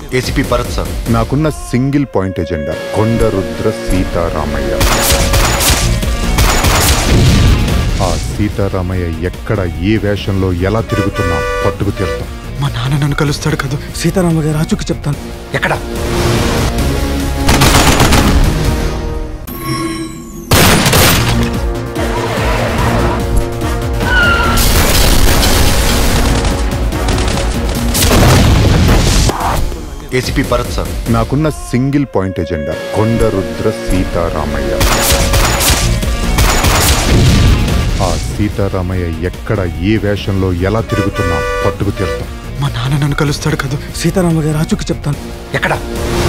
ACP Bharat sir నాకున్న single point agenda Konda Rudra Sitaramayya ఆ సీతారామయ్య ఎక్కడ ఏ వేషంలో ఎలా తిరుగుతున్నా పట్టుకు తీరుతాం మా నాన్న నన్ను కలుస్తాడు కదా సీతారామ గారు రాజుకి చెప్తాను ఎక్కడ ఏసీపీ భరత్ సార్ నాకున్న single point agenda Konda Rudra Sitaramayya ఆ సీతారామయ్య ఎక్కడ ఏ వేషంలో ఎలా తిరుగుతున్నా పట్టుకు తీరుతాం మా నాన్న నన్ను కలుస్తాడు కదా సీతారామ గారు రాజుకి చెప్తాను ఎక్కడ